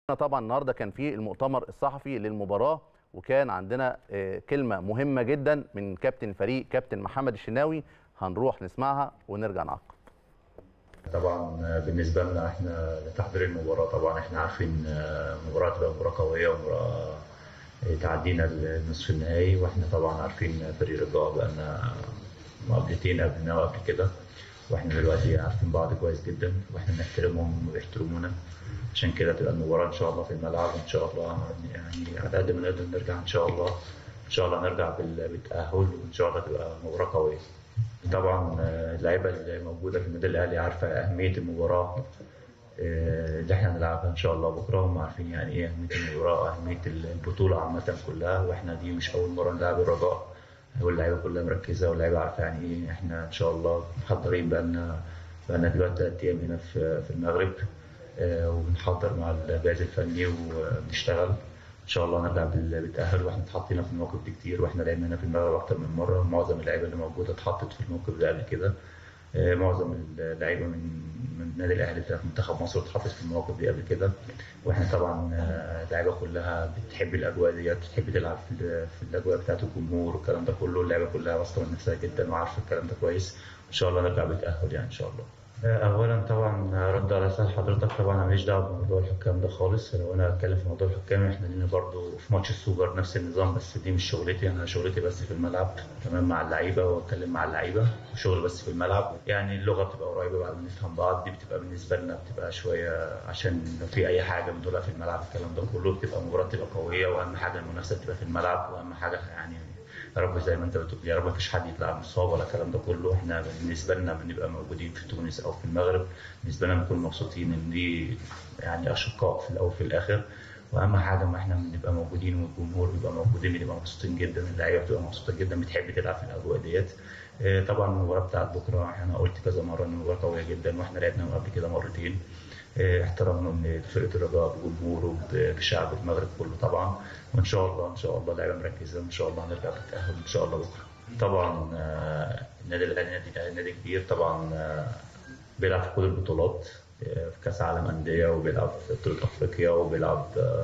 طبعا النهارده كان في المؤتمر الصحفي للمباراه وكان عندنا آه، كلمه مهمه جدا من كابتن الفريق كابتن محمد الشناوي هنروح نسمعها ونرجع نعقب طبعا بالنسبه لنا احنا لتحضير المباراه طبعا احنا عارفين المباراه تبقى مباراه قويه ومباراه تعدينا النصف النهائي واحنا طبعا عارفين فريق الرجاء بقالنا مقابلتين قبلنا وقبل كده واحنا دلوقتي عارفين بعض كويس جدا واحنا بنحترمهم وبيحترمونا عشان كده تبقى المباراه ان شاء الله في الملعب وان شاء الله يعني على قد ما نقدر نرجع ان شاء الله ان شاء الله نرجع بالتاهل وان شاء الله تبقى مباراه قويه طبعا اللعيبه اللي موجوده في النادي الاهلي عارفه اهميه المباراه اللي احنا هنلعبها ان شاء الله بكره هم عارفين يعني ايه اهميه المباراه واهميه البطوله عامه كلها واحنا دي مش اول مره نلعب الرجاء واللعيبه كلها مركزه واللعيبه عارفه يعني ايه احنا ان شاء الله محضرين بقالنا بقالنا دلوقتي ثلاث ايام هنا في في المغرب وبنحضر مع الجهاز الفني وبنشتغل ان شاء الله نرجع بالتاهل واحنا اتحطينا في الموقف دي كتير واحنا لعبنا هنا في المغرب اكتر من مره معظم اللعيبه اللي موجوده اتحطت في الموقف ده قبل كده معظم اللعيبه من من النادي الاهلي بتاع منتخب مصر اتحطت في المواقف دي قبل كده واحنا طبعا اللعيبه كلها بتحب الاجواء ديت بتحب تلعب في, في الاجواء بتاعت الجمهور والكلام ده كله اللعيبه كلها واثقه من نفسها جدا وعارفه الكلام ده كويس ان شاء الله نرجع بالتاهل يعني ان شاء الله اولا طبعا رد على سؤال حضرتك طبعا انا ماليش دعوه بموضوع الحكام ده خالص لو انا اتكلم في موضوع الحكام احنا لينا برضو في ماتش السوبر نفس النظام بس دي مش شغلتي انا شغلتي بس في الملعب تمام مع اللعيبه واتكلم مع اللعيبه وشغل بس في الملعب يعني اللغه بتبقى قريبه بعد ما نفهم بعض دي بتبقى بالنسبه لنا بتبقى شويه عشان لو في اي حاجه بنقولها في الملعب الكلام ده كله بتبقى مباراه تبقى قويه واهم حاجه المنافسه تبقى في الملعب واهم حاجه يعني يا رب زي ما انت بتقول يا رب مفيش حد يطلع مصاب ولا الكلام ده كله احنا بالنسبه لنا بنبقى موجودين في تونس او في المغرب بالنسبه لنا بنكون مبسوطين ان دي يعني اشقاء في الاول وفي الاخر واهم حاجه ما احنا بنبقى موجودين والجمهور بيبقى موجودين بنبقى مبسوطين جدا اللعيبه بتبقى مبسوطه جدا بتحب تلعب في الاجواء ديت طبعا المباراه بتاعت بكره انا قلت كذا مره ان المباراه قويه جدا واحنا لعبنا قبل كده مرتين احترامنا لفرقه الرجاء بجمهوره بشعب المغرب كله طبعا وان شاء الله ان شاء الله اللعيبه مركزه وان شاء الله هنرجع بالتاهل ان شاء الله بكره طبعا النادي الاهلي نادي الاهلي نادي كبير طبعا بيلعب في كل البطولات في كاس عالم انديه وبيلعب في بطوله افريقيا وبيلعب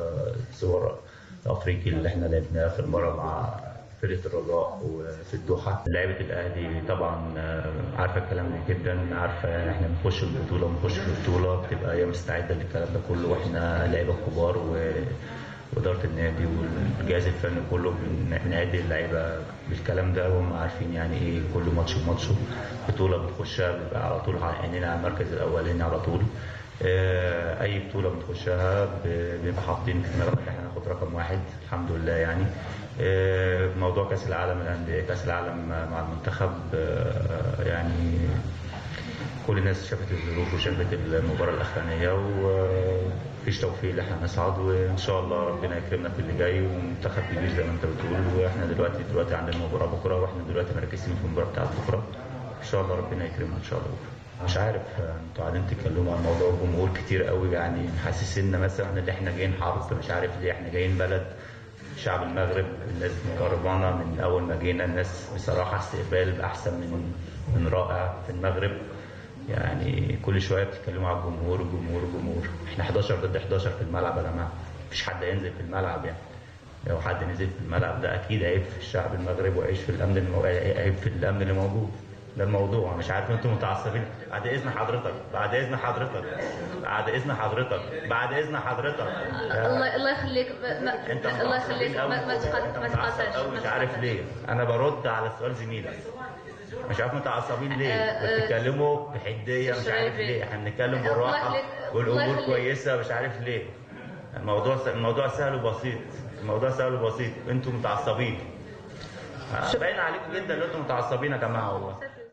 سوبر افريقي اللي احنا لعبناه اخر مره مع فرقه الرجاء وفي الدوحه لعيبه الاهلي طبعا عارفه الكلام ده جدا عارفه احنا بنخش البطوله بنخش في البطوله بتبقى هي مستعده للكلام ده كله واحنا لعيبه كبار و واداره النادي والجهاز الفني كله بنعد اللعيبه بالكلام ده وهم عارفين يعني ايه كل ماتش بماتشه بطوله بنخشها بيبقى على طول عينينا على المركز الاولاني على طول اي بطوله بنخشها بنبقى حاطين في دماغنا ان احنا ناخد رقم واحد الحمد لله يعني موضوع كاس العالم الانديه كاس العالم مع المنتخب يعني كل الناس شافت الظروف وشافت المباراه الاخرانيه ومفيش توفيق ان احنا نصعد وان شاء الله ربنا يكرمنا في اللي جاي ومنتخب كبير زي ما انت بتقول واحنا دلوقتي دلوقتي عندنا مباراه بكره واحنا دلوقتي مركزين في المباراه بتاعت بكره ان شاء الله ربنا يكرمنا ان شاء الله بكره مش عارف انتوا قاعدين تتكلموا عن موضوع الجمهور كتير قوي يعني محسسنا مثلا ان احنا جايين حرب مش عارف ليه احنا جايين بلد شعب المغرب الناس مقربانا من اول ما جينا الناس بصراحه استقبال احسن من من رائع في المغرب يعني كل شويه بتتكلموا على الجمهور الجمهور الجمهور احنا 11 ضد 11 في الملعب يا جماعه مفيش حد هينزل في الملعب يعني لو حد نزل في الملعب ده اكيد عيب في الشعب المغربي وعيش في الامن المو... عيب في الامن اللي موجود ده الموضوع مش عارف انتم متعصبين بعد اذن حضرتك بعد اذن حضرتك بعد اذن حضرتك بعد اذن حضرتك الله الله يخليك ما انت الله يخليك ما ما تقاطعش ما تقاطعش مش عارف ليه انا برد على سؤال زميلك مش عارف متعصبين ليه بتتكلموا بحديه مش عارف ليه احنا بنتكلم بالراحه والامور كويسه مش عارف ليه الموضوع الموضوع سهل وبسيط الموضوع سهل وبسيط انتوا متعصبين باين عليكم جدا ان انتوا متعصبين يا جماعه والله